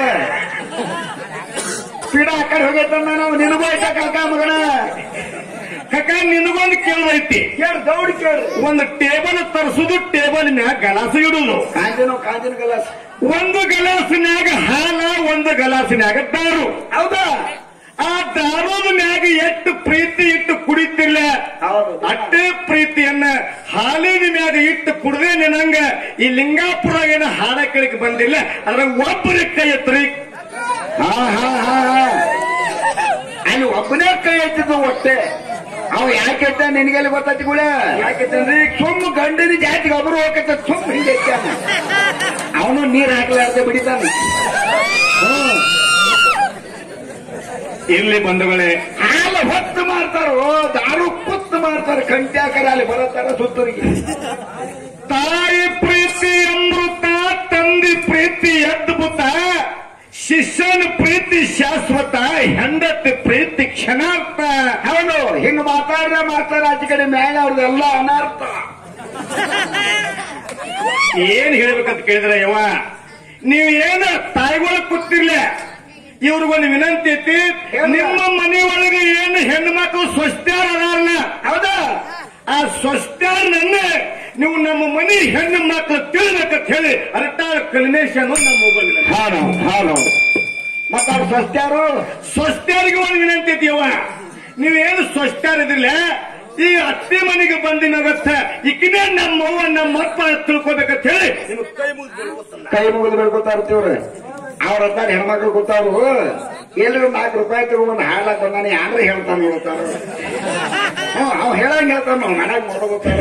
ಪೀಡ ಆ ಕಡೆ ಹೋಗೈತಂದ ನಾವು ನಿನಗೂ ಆಯ್ತಾ ಕಾಕ ಮಗನ ಕಾಕ ನಿನಗೊಂದು ಕೇಳೈತಿ ಕೇಳಿ ದೌಡಿ ಕೇಳ್ರಿ ಒಂದು ಟೇಬಲ್ ತರಿಸುದು ಟೇಬಲ್ ಮ್ಯಾಗ ಗಲಾಸ ಇಡುದು ಕಾಂಜಿನ ಕಾಂಜಿನ ಗಲಾಸ್ ಒಂದು ಗಲಾಸಿನ್ಯಾಗ ಹಾಲ ಒಂದು ಗಲಾಸಿನ್ಯಾಗ ದಾರು ಹೌದಾ ಆ ದಾರದ ಮ್ಯಾಗ ಎಷ್ಟು ಪ್ರೀತಿ ಇಟ್ಟು ಕುಡಿತಿಲ್ಲ ಹೌದು ಅಷ್ಟೇ ಪ್ರೀತಿಯನ್ನ ಹಾಲಿನ ಮ್ಯಾಗ ಇಟ್ಟು ಕುಡ್ದೇ ನಂಗ ಈ ಲಿಂಗಾಪುರ ಏನ ಹಾಡ ಕೇಳಕ್ ಬಂದಿಲ್ಲ ಅದ್ರ ಒಬ್ಬರ ಕೈ ಎತ್ರಿ ಹಾ ಹಾ ಹಾ ಹಾ ಅಲ್ಲಿ ಒಬ್ಬನೇ ಕೈ ಎತ್ತಿದ್ದು ಒಟ್ಟೆ ಅವ ಯಾಕೆ ಎತ್ತ ನಿನಗೆಲ್ಲಿ ಗೊತ್ತೈತಿ ಕೂಡ ಯಾಕೆತ್ತಂದ್ರೆ ಸುಮ್ಮ ಗಂಡನ ಜಾತಿಗೆ ಒಬ್ಬರು ಹೋಗತ್ತ ಸುಮ್ಮ ಹಿಂಗೆ ಎತ್ತಾನ ಅವನು ನೀರ್ ಹಾಕಲಾರ್ದೆ ಬಿಡಿತಾನೆ ಹ್ಮ್ ಇಲ್ಲಿ ಬಂಧುಗಳೇ ಹಾಲು ಹೊತ್ತು ಮಾಡ್ತಾರೋ ದಾರು ಕುತ್ತು ಮಾಡ್ತಾರ ಕಂಟ್ಯಾಕರ ಅಲ್ಲಿ ಬರತ್ತಾರ ಸುತ್ತರಿಗೆ ತಾಯಿ ಪ್ರೀತಿ ಅಮೃತ ತಂದೆ ಪ್ರೀತಿ ಅದ್ಭುತ ಶಿಷ್ಯನ ಪ್ರೀತಿ ಶಾಶ್ವತ ಹೆಂಡತಿ ಪ್ರೀತಿ ಕ್ಷಣಾರ್ಥ ಹೌದು ಹಿಂಗ ಮಾತಾಡ್ರೆ ಮಾತಾಡ ಆಚೆ ಕಡೆ ಮೇಲೆ ಅವ್ರದ್ದೆಲ್ಲ ಅನರ್ಥ ಏನ್ ಹೇಳ್ಬೇಕಂತ ಕೇಳಿದ್ರೆ ಯವ್ವ ನೀವು ಏನ ತಾಯಿಗಳು ಕೂತಿರ್ಲ ಇವ್ರಿಗೊಂದು ವಿನಂತಿ ಐತಿ ನಿಮ್ಮ ಮನೆ ಒಳಗೆ ಏನು ಹೆಣ್ಣು ಮಕ್ಕಳು ಸ್ವಸ್ಥ್ಯಾರ ಅದಾರಲ್ಲ ಹೌದಾ ಆ ಸ್ವಸ್ಥ್ಯಾರನ್ನ ನೀವು ನಮ್ಮ ಮನೆ ಹೆಣ್ಣು ಮಕ್ಕಳು ತಿಳಿಬೇಕಂತ ಹೇಳಿ ಅರಟಾಳ ಕಲ್ಮೇಶನು ನಮ್ಮ ಮೊಬೈಲ್ ಹಾನು ಹಾನು ಮತ್ತ ಅವ್ರು ಸ್ವಸ್ಥ್ಯಾರು ಸ್ವಸ್ಥ್ಯಾರಿಗೆ ಒಂದು ವಿನಂತಿ ಐತಿ ಯವ್ವ ನೀವೇನು ಸ್ವಸ್ಥ್ಯಾರ ಇದಿಲ್ಲ ಈ ಅತ್ತೆ ಮನೆಗೆ ಬಂದಿನಾಗತ್ತ ಈಕಿನೇ ನಮ್ಮ ಅವ್ವ ನಮ್ಮ ಅಪ್ಪ ತಿಳ್ಕೊಬೇಕಂತ ಹೇಳಿ ನಿಮ್ಗೆ ಕೈ ಮುಗಿದು ಕೈ ಮುಗಿದು ಬೆಳ್ಕೊತಾ ಇರ್ತೀವ್ರಿ ಅವ್ರ ಹತ್ರ ಹೆಣ್ಮಕ್ಳು ಕೂತಾರು ಎಲ್ರು ನಾಲ್ಕು ರೂಪಾಯಿ ತಗೊಂಡು ಹಾಡ್ಲಾಕ್ ಬಂದಾನೆ ಯಾರು ಹೇಳ್ತಾನ ನೋಡ್ತಾರ ಹ್ಮ್ ಅವ್ ಹೇಳಂಗ್ ಹೇಳ್ತಾನ ನಾವು ಮನ್ಯಾಗ ಮಾಡ್ಕೋತಾರ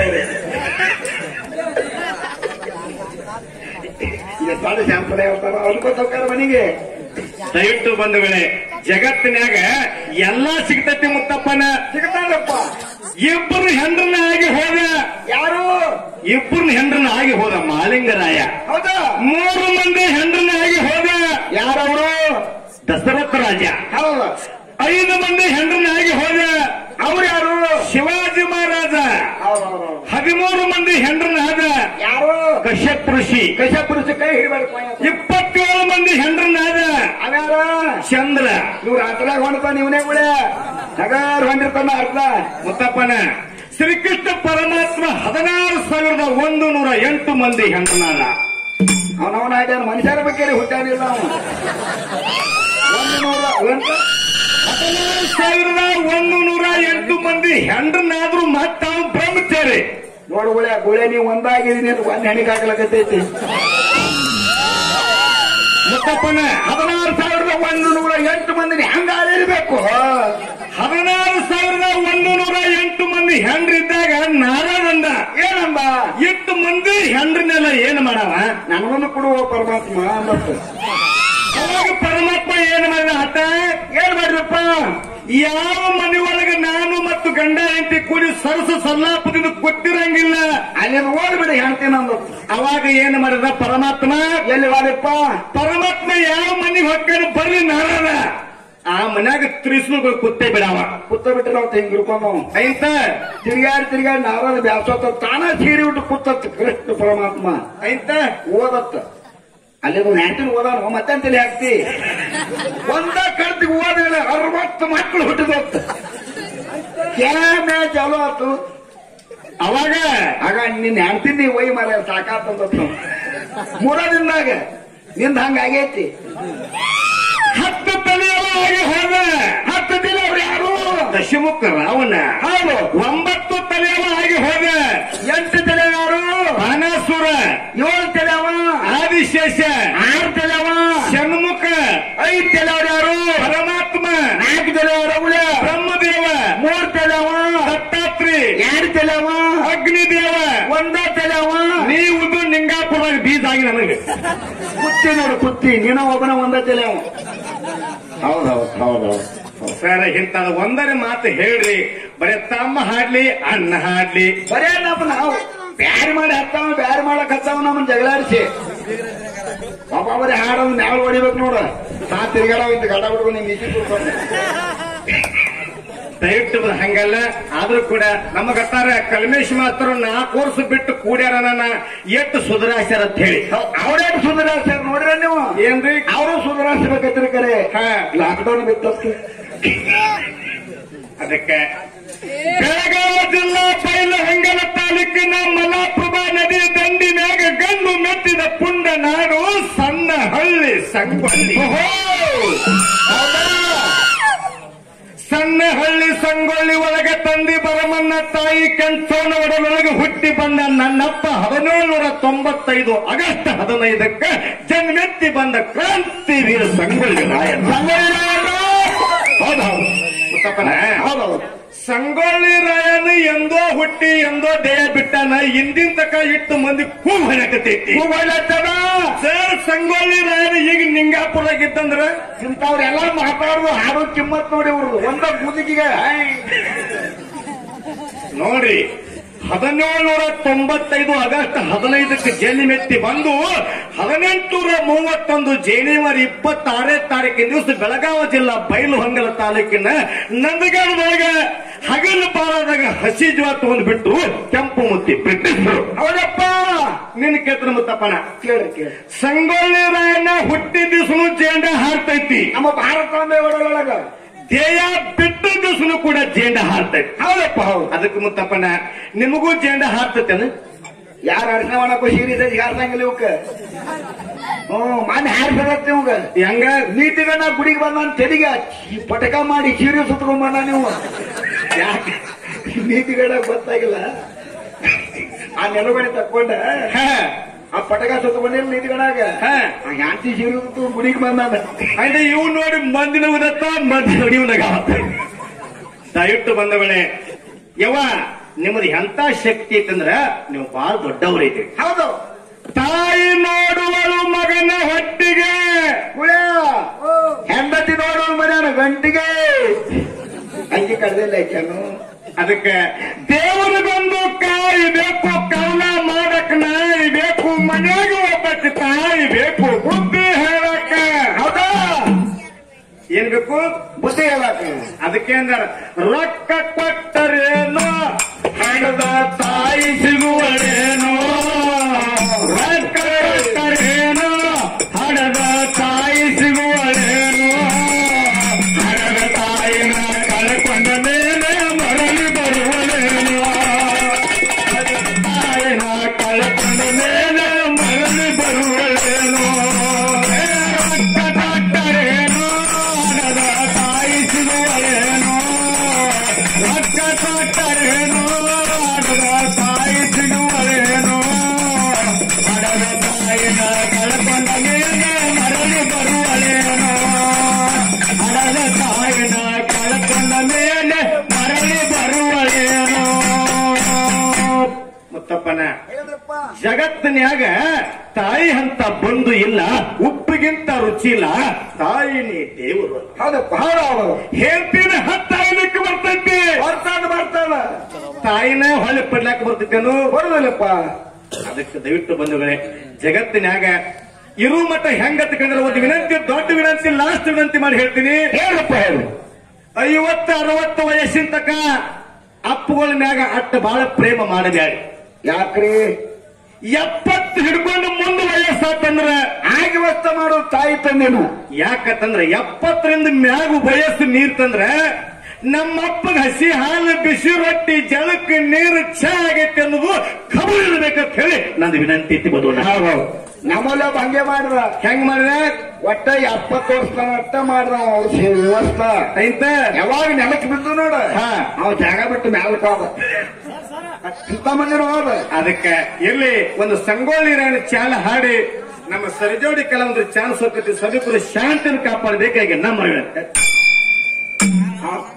ಎಷ್ಟಾಡು ಶಾಂಪಲ್ ಹೇಳ್ತಾರ ಅನ್ಕೋತಾರ ಮನೆಗೆ ದಯವಿಟ್ಟು ಬಂಧುಗಳೇ ಜಗತ್ತಿನ್ಯಾಗ ಎಲ್ಲಾ ಸಿಗ್ತತಿ ಮುತ್ತಪ್ಪನ ಸಿಗ್ತಾರಪ್ಪ ಇಬ್ಬರು ಹೆಂಡ್ರನ ಆಗಿ ಹೋದ ಯಾರು ಇಬ್ಬರು ಹೆಂಡ್ರನ ಆಗಿ ಹೋದ ಮಾಲಿಂಗರಾಯ ಹೌದಾ ಮೂರು ಮಂದಿ ಹೆಂಡ್ರನ ಆಗಿ ಹೋದ ಯಾರವರು ದಶರಥ ರಾಜ ಹೌದು ಐದು ಮಂದಿ ಹೆಂಡ್ರನ ಆಗಿ ಹೋದ ಅವ್ರು ಯಾರು ಶಿವಾಜಿ ಮಹಾರಾಜ ಹೌದೌದು ಹದಿಮೂರು ಮಂದಿ ಹೆಂಡ್ರನ ಆದ ಯಾರು ಕಶ್ಯಪ್ ಋಷಿ ಕಶಪುರುಷ ಕೈ ಹಿಡಿಬೇಕು ಇಪ್ಪತ್ತೇಳು ಮಂದಿ ಹೆಂಡ್ರನ ಆದ ಅವ್ಯಾರ ಚಂದ್ರ ಇವ್ರ ಹತ್ತಲಾಗ ಹೊಂಡ್ತಾನ ಇವನೇ ಕೂಡ ಹಗಾರ್ ಹೊಂಡಿರ್ತಾನ ಅರ್ಥ ಮುತ್ತಪ್ಪನ ಶ್ರೀಕೃಷ್ಣ ಪರಮಾತ್ಮ ಹದಿನಾರು ಸಾವಿರದ ಒಂದು ನೂರ ಎಂಟು ಮಂದಿ ಹೆಂಡನಾದ ಅವನವನ ಆಗ್ಯಾನ ಮನುಷ್ಯರ ಬಗ್ಗೆ ಹುಟ್ಟಾನಿಲ್ಲ ಅವನು ಒಂದು ನೂರ ಎಂಟು ಹದಿನಾರು ಸಾವಿರದ ಒಂದು ನೂರ ಎಂಟು ಮಂದಿ ಹೆಂಡನಾದ್ರೂ ಮತ್ತ ಅವ್ನು ಬ್ರಹ್ಮಚಾರಿ ನೋಡು ಗುಳೆ ಗುಳೆ ನೀವು ಒಂದಾಗಿದ್ದೀನಿ ಅಂತ ಒಂದ್ ಹೆಣಿಗೆ ಹಾಕ್ಲಕತ್ತೈತಿ ಮುತ್ತಪ್ಪನ ಹದಿನಾರು ಸಾವಿರದ ಒಂದು ನೂರ ಎಂಟು ಮಂದಿನಿ ಹಂಗ ಇರಬೇಕು ಹದಿನಾರು ಸಾವಿರದ ಒಂದು ನೂರ ಎಂಟು ಮಂದಿ ಹೆಂಡ್ರಿದ್ದಾಗ ನಾರಾಯಣಂದ ಏನಂದ ಎಷ್ಟು ಮಂದಿ ಹೆಂಡ್ರನ್ನೆಲ್ಲ ಏನ್ ಮಾಡವ ನನಗೊಂದು ಕೊಡುವ ಪರಮಾತ್ಮ ಅಂದತ್ತು ಅವಾಗ ಪರಮಾತ್ಮ ಏನ್ ಮಾಡಿದ ಆತ ಏನ್ ಮಾಡ್ರಪ್ಪ ಯಾವ ಮನೆ ಒಳಗೆ ನಾನು ಮತ್ತು ಗಂಡ ಹೆಂಡತಿ ಕೂಡಿ ಸರಸ ಸಲ್ಲಾಪದಿಂದ ಕೊಟ್ಟಿರಂಗಿಲ್ಲ ಅಲ್ಲಿ ಓಡ್ಬಿಡಿ ಹೇಳ್ತೀನಿ ಅಂದತ್ತು ಅವಾಗ ಏನ್ ಮಾಡಿದ ಪರಮಾತ್ಮ ಎಲ್ಲಿ ವಾದಪ್ಪ ಪರಮಾತ್ಮ ಯಾವ ಮನೆಗೆ ಹೊಕ್ಕನ ಬರ್ಲಿ ನಾರಾಯಣ ಆ ಮನ್ಯಾಗ ತ್ರಿಸ್ನುಗಳು ಕುತ್ತೆ ಬಿಡವ ಕುತ್ತ ಬಿಟ್ರೆ ನಾವು ಹಿಂಗ್ ಇರ್ಕೊಂಡ್ ಐತ ತಿರ್ಗಾಡಿ ತಿರ್ಗಾಡಿ ನಾರದ ಬ್ಯಾಸೋತ ತಾನ ಸೀರಿ ಬಿಟ್ಟು ಕೂತತ್ ಕೃಷ್ಣ ಪರಮಾತ್ಮ ಐತ ಓದತ್ತ ಅಲ್ಲಿ ಒಂದು ಹೆಂಡತಿನ ಓದಾನ ಮತ್ತೆ ತಲೆ ಹಾಕ್ತಿ ಒಂದ ಕರ್ತಿಗೆ ಓದಿಲ್ಲ ಅರವತ್ತು ಮಕ್ಕಳು ಹುಟ್ಟಿದತ್ತ ಕ್ಯಾಮೆ ಚಾಲು ಆತು ಅವಾಗ ಆಗ ನಿನ್ನ ಹೆಂಡತಿನ ನೀ ಒಯ್ ಮರ ಸಾಕಾತಂದತ್ ಮೂರ ದಿನದಾಗ ನಿಂದ ಹಂಗ ಆಗೈತಿ ಹತ್ತು ತಲೆಯವ ಆಗಿ ಹೋದ ಹತ್ತು ದಿನ ಅವ್ರು ಯಾರು ದಶಮುಖ ರಾವಣ ಹೌದು ಒಂಬತ್ತು ತಲೆಯವ ಆಗಿ ಹೋದ ಎಂಟು ದಿನ ಯಾರು ಬಾನಾಸುರ ಏಳು ತಲೆ ಅವ ಆದಿಶೇಷ ಆರು ತಲೆ ಅವ ಷಣ್ಮುಖ ಐದು ತಲೆ ಅವ್ರು ಯಾರು ಪರಮಾತ್ಮ ನಾಲ್ಕು ತಲೆ ಅವ್ರವುಳ ಬ್ರಹ್ಮದೇವ ಮೂರ್ ತಲೆ ಅವ ದತ್ತಾತ್ರಿ ಎರಡು ತಲೆ ಅವ ಅಗ್ನಿದೇವ ಒಂದ ತಲೆ ಅವ ನೀವು ನಿಂಗಾಪುರದಾಗ ಬೀಜ ಆಗಿ ನನಗೆ ಕುತ್ತಿ ನೋಡು ಕುತ್ತಿ ನೀನ ಒಬ್ಬನ ಒಂದ ತಲೆ ಅವ ಹೌದೌದು ಹೌದೌದು ಸರ್ ಇಂತ ಒಂದರ ಮಾತು ಹೇಳ್ರಿ ಬರೇ ತಮ್ಮ ಹಾಡ್ಲಿ ಅಣ್ಣ ಹಾಡ್ಲಿ ಬರೇ ನಮ್ಮ ನಾವು ಬ್ಯಾರಿ ಮಾಡಿ ಹತ್ತಾವ ಬ್ಯಾರಿ ಮಾಡಕ್ ಹತ್ತಾವ ನಮ್ಮನ್ನ ಜಗಳಾಡಿಸಿ ಪಾಪ ಬರೀ ಹಾಡೋದು ನ್ಯಾವ ಹೊಡಿಬೇಕು ನೋಡ ನಾ ತಿರ್ಗಾಡವ ಇಂತ ಗಡ ಬಿಡ್ಕೊಂಡು ನಿಮ್ ಈಚೆ ಕೂತ್ಕೊಂಡು ದಯವಿಟ್ಟು ಬ- ಹಂಗಲ್ಲ ಆದ್ರೂ ಕೂಡ ನಮ್ಮ ಗಟ್ಟಾರ ಕಲ್ಮೇಶ್ ಮಾಸ್ತರು ನಾಲ್ಕು ವರ್ಷ ಬಿಟ್ಟು ಕೂಡ್ಯಾರ ನನ್ನ ಎಷ್ಟು ಸುಧಾರಿಸ್ಯಾರ ಅಂತ ಹೇಳಿ ಅವ್ರೇನು ಸುಧಾರಿಸ್ತಾರ ನೋಡ್ರಿ ನೀವು ಏನ್ರಿ ಅವರು ಸುಧಾರಿಸ್ಬೇಕೈತ್ರಿ ಕರೆ ಹಾ. ಲಾಕ್ಡೌನ್ ಬಿತ್ತಕ್ಕೆ ಅದಕ್ಕೆ ಬೆಳಗಾವಿ ಜಿಲ್ಲಾ ಬೈಲಹೊಂಗಲ ತಾಲೂಕಿನ ಮಲಾಪ್ರಭಾ ನದಿ ದಂಡಿನಾಗ ಗಂಡು ಮೆಟ್ಟಿದ ಪುಂಡ ನಾಡು ಸಣ್ಣ ಹಳ್ಳಿ ಸಂಗೊಳ್ಳಿ ಸಣ್ಣ ಹಳ್ಳಿ ಸಂಗೊಳ್ಳಿ ಒಳಗೆ ತಂದಿ ಬರಮನ್ನ ತಾಯಿ ಕೆಂಚೋನ ಒಡಲೊಳಗೆ ಹುಟ್ಟಿ ಬಂದ ನನ್ನಪ್ಪ ಹದಿನೇಳುನೂರ ತೊಂಬತ್ತೈದು ಆಗಸ್ಟ್ ಹದಿನೈದಕ್ಕೆ ಜನ್ಮೆತ್ತಿ ಬಂದ ಕ್ರಾಂತಿ ವೀರ ಸಂಗೊಳ್ಳಿ ರಾಯಣ್ಣ ಹೌದೌದು ಮುತ್ತಪ್ಪನ ಹೌದೌದು ಸಂಗೊಳ್ಳಿ ರಾಯನ ಎಂದೋ ಹುಟ್ಟಿ ಎಂದೋ ದೇಹ ಬಿಟ್ಟಾನ ಹಿಂದಿನ ತಕ ಇಟ್ಟು ಮಂದಿ ಕೂಗ್ ಹೊರಕತೈತಿ ಸರ್ ಸಂಗೊಳ್ಳಿ ರಾಯನ ಈಗ ನಿಂಗಾಪುರದಾಗ ಇದ್ದಂದ್ರ ಇಂಥವ್ರೆಲ್ಲ ಮಾತಾಡುದು ಹಾಡೋ ಕಿಮ್ಮತ್ ನೋಡಿ ಅವ್ರದ್ದು ಒಂದ ಮುದುಕಿಗೆ ನೋಡ್ರಿ ಹದಿನೇಳುನೂರ ತೊಂಬತ್ತೈದು ಆಗಸ್ಟ್ ಹದಿನೈದಕ್ಕೆ ಜೈಲಿ ಮೆತ್ತಿ ಬಂದು ಹದಿನೆಂಟುನೂರ ಮೂವತ್ತೊಂದು ಜನವರಿ ಇಪ್ಪತ್ತಾರನೇ ತಾರೀಕಿನ ದಿವಸ ಬೆಳಗಾವಿ ಜಿಲ್ಲಾ ಬೈಲು ಹೊಂಗಲ ತಾಲೂಕಿನ ನಂದಗಡದೊಳಗ ಹಗಲು ಬಾರದಾಗ ಹಸಿ ಜೀವ ತಗೊಂಡ್ಬಿಟ್ಟು ಕೆಂಪು ಮುತ್ತಿ ಬ್ರಿಟಿಷರು ಹೌದಪ್ಪ ನಿನ್ನ ಕೇಳ್ತಾನೆ ಮುತ್ತಪ್ಪನ ಕೇಳ್ರಿ ಕೇಳಿ ಸಂಗೊಳ್ಳಿ ರಾಯಣ್ಣ ಹುಟ್ಟಿದ ದಿವಸನು ಜೇಂಡ ಹಾರ್ತೈತಿ ನಮ್ಮ ಭಾರತಾಂಬೆ ಒಳಗ ದೇಯ ಬಿಟ್ಟ ದಿವಸನು ಕೂಡ ಜೇಂಡ ಹಾರ್ತೈತಿ ಹೌದಪ್ಪ ಹೌದು ಅದಕ್ಕೆ ಮುತ್ತಪ್ಪನ ನಿಮಗೂ ಜೇಂಡ ಹಾರ್ತೈತೇನು ಯಾರು ಅರ್ಶನ ಮಾಡಕ್ಕೂ ಸೀರಿಯಸ್ ಯಾರ್ದಂಗಿಲ್ಲ ಇವಕ್ಕ ಹ್ಮ್ ಮನೆ ಹಾರಿಸದತ್ ನಿಮ್ಗ ಹೆಂಗ ನೀತಿಗಣ್ಣ ಗುಡಿಗೆ ಬಂದ ತೆರಿಗೆ ಈ ಪಟಕ ಮಾಡಿ ಸೀರೆ ಸುತ್ಕೊಂಡ್ ಬಂದ ನೀವು ಯಾಕೆ ನೀತಿಗಡ ಗೊತ್ತಾಗಿಲ್ಲ ಆ ನೆಲಗಡೆ ತಕ್ಕೊಂಡ ಹ, ಆ ಪಟಕ ಸುತ್ತಕೊಂಡಿಲ್ಲ ನೀತಿಗಡಾಗ ಹ. ಆ ಯಾಂತಿ ಸೀರೆ ಸುತ್ತ ಗುಡಿಗೆ ಬಂದಾನ ಅಂದ್ರೆ ಇವ್ ನೋಡಿ ಮಂದಿನ ಉದತ್ತ ಮಂದಿ ನೋಡಿ ಉನಗ ದಯವಿಟ್ಟು ಬಂದವಳೆ ಯವ್ವ ನಿಮ್ಮದು ಎಂತ ಶಕ್ತಿ ಐತಂದ್ರ ನೀವು ಬಹಳ ದೊಡ್ಡವ್ರೈತಿ ಹೌದು ತಾಯಿ ನೋಡುವಳು ಮಗನ ಹೊಟ್ಟಿಗೆ ಗುಳ ಹೆಂಡತಿ ನೋಡು ಮರ್ಯಾನ ಗಂಟಿಗೆ ಅಂಗಿ ಕಡ್ದಿಲ್ಲ ಐತನು ಅದಕ್ಕೆ ದೇವರು ಬಂದು ಕಾಯಬೇಕು ಕವನ ಮಾಡಕ್ ನಾಯಿ ಬೇಕು ಮನೆಯಾಗ ಒಬ್ಬಕ್ಕೆ ತಾಯಿ ಬೇಕು ಬುದ್ಧಿ ಹೇಳಕ್ಕ ಹೌದಾ ಏನ್ ಬೇಕು ಬುದ್ಧಿ ಹೇಳಕ ಅದಕ್ಕೆ ಅಂದಾರ ರೊಕ್ಕ ಕೊಟ್ಟರೇನೋ ಹಣದ ತಾಯಿ ಸಿಗುವಳೇನೋ ರೊಕ್ಕ ಕೊಟ್ಟರೇನೋ ಹಣದ ತಾಯಿ ಸಿಗುವಳೇನೋ ಹಣದ ತಾಯಿನ ಕಳ್ಕೊಂಡ ಮೇಲೆ ಮರಳಿ ಬರುವಳೇನೋ ತಾಯಿನ ಕಳ್ಕೊಂಡ ಮೇಲೆ ಮರಳಿ ಬರುವಳೇನೋ ರೊಕ್ಕ ಕೊಟ್ಟರೇನೋ ಹಣದ ತಾಯಿ ಸಿಗುವಳೇನೋ ರೊಕ್ಕ ಕೊಟ್ಟರೇನೋ ಹಣದ ತಾಯಿ ಸಿಗುವಳೇನೋ ಹಣದ ತಾಯಿನ ಕಳ್ಕೊಂಡ ಮೇಲೆ ಮರಳಿ ಬರುವಳೇನೋ ಹಣದ ತಾಯಿನ ಕಳ್ಕೊಂಡ ಮೇಲೆ ಮರಳಿ ಬರುವಳೇನೋ ಮುತ್ತಪ್ಪನ ಜಗತ್ತಿನ್ಯಾಗ ತಾಯಿ ಅಂತ ಬಂದು ಇಲ್ಲ ಉಪ್ಪಿಗಿಂತ ರುಚಿ ಇಲ್ಲ ತಾಯಿನಿ ದೇವರು ಹೌದಪ್ಪ ಹೌದು ಹೌದು ಹೇಳ್ತೀನಿ ಹತ್ತಾಯ್ಲಿಕ್ಕೆ ಬರ್ತೈತಿ ಬರ್ತಾನ ಬರ್ತಾನ ತಾಯಿನ ಹೊಳೆ ಪಡ್ಲಾಕ ಬರ್ತೈತೇನು ಬರುದಿಲ್ಲಪ್ಪ ಅದಕ್ಕೆ ದಯವಿಟ್ಟು ಬಂಧುಗಳೇ ಜಗತ್ತಿನ್ಯಾಗ ಇರು ಮಟ್ಟ ಹೆಂಗತ್ಕಂದ್ರೆ ಒಂದು ವಿನಂತಿ ದೊಡ್ಡ ವಿನಂತಿ ಲಾಸ್ಟ್ ವಿನಂತಿ ಮಾಡಿ ಹೇಳ್ತೀನಿ ಹೇಳಪ್ಪ ಹೇಳು ಐವತ್ತು ಅರವತ್ತು ವಯಸ್ಸಿನ ತಕ ಅಪ್ಪುಗಳ ಮ್ಯಾಗ ಅಟ್ಟ ಬಹಳ ಪ್ರೇಮ ಮಾಡಬ್ಯಾಡಿ ಯಾಕ್ರಿ ಎಪ್ಪತ್ತು ಹಿಡ್ಕೊಂಡು ಮುಂದೆ ವಯಸ್ಸಾತಂದ್ರ ಆಗಿ ವಸ್ತ ಮಾಡೋ ತಾಯಿ ತಂದೆನು ಯಾಕಂತಂದ್ರ ಎಪ್ಪತ್ತರಿಂದ ಮ್ಯಾಗ ವಯಸ್ಸು ನೀರ್ ತಂದ್ರ ನಮ್ಮ ಅಪ್ಪಗ ಹಸಿ ಹಾಲು ಬಿಸಿ ರೊಟ್ಟಿ ಜಳಕ್ಕೆ ನೀರು ಚಾ ಆಗೈತೆ ಅನ್ನೋದು ಖಬರ್ ಇರ್ಬೇಕಂತ ಹೇಳಿ ನಂದು ವಿನಂತಿ ಐತಿ ಬದೋಣ ಹೌದು ನಮ್ಮಲ್ಲ ಹಂಗೆ ಮಾಡ್ರ ಹೆಂಗ್ ಮಾಡಿದ ಒಟ್ಟ ಎಪ್ಪತ್ತು ವರ್ಷ ಅಟ್ಟ ಮಾಡ್ರ ಅವ್ರು ವ್ಯವಸ್ಥ ಐತ ಯಾವಾಗ ನೆಲಕ್ ಬಿದ್ದು ನೋಡ ಹಾ. ಅವ್ ಜಾಗ ಬಿಟ್ಟು ಮ್ಯಾಲಕ್ ಹೋದ ಇಂತ ಮಂದಿರ ಹೋದ ಅದಕ್ಕ ಇಲ್ಲಿ ಒಂದು ಸಂಗೊಳ್ಳಿ ರಾಣಿ ಚಾಲ ಹಾಡಿ ನಮ್ಮ ಸರಿಜೋಡಿ ಕೆಲವೊಂದು ಚಾನ್ಸ್ ಹೋಗ್ತೈತಿ ಸಭಿಕರು ಶಾಂತಿಯನ್ನು ಕಾಪಾಡಬೇಕಾಗಿ ನಮ್ಮ ಆ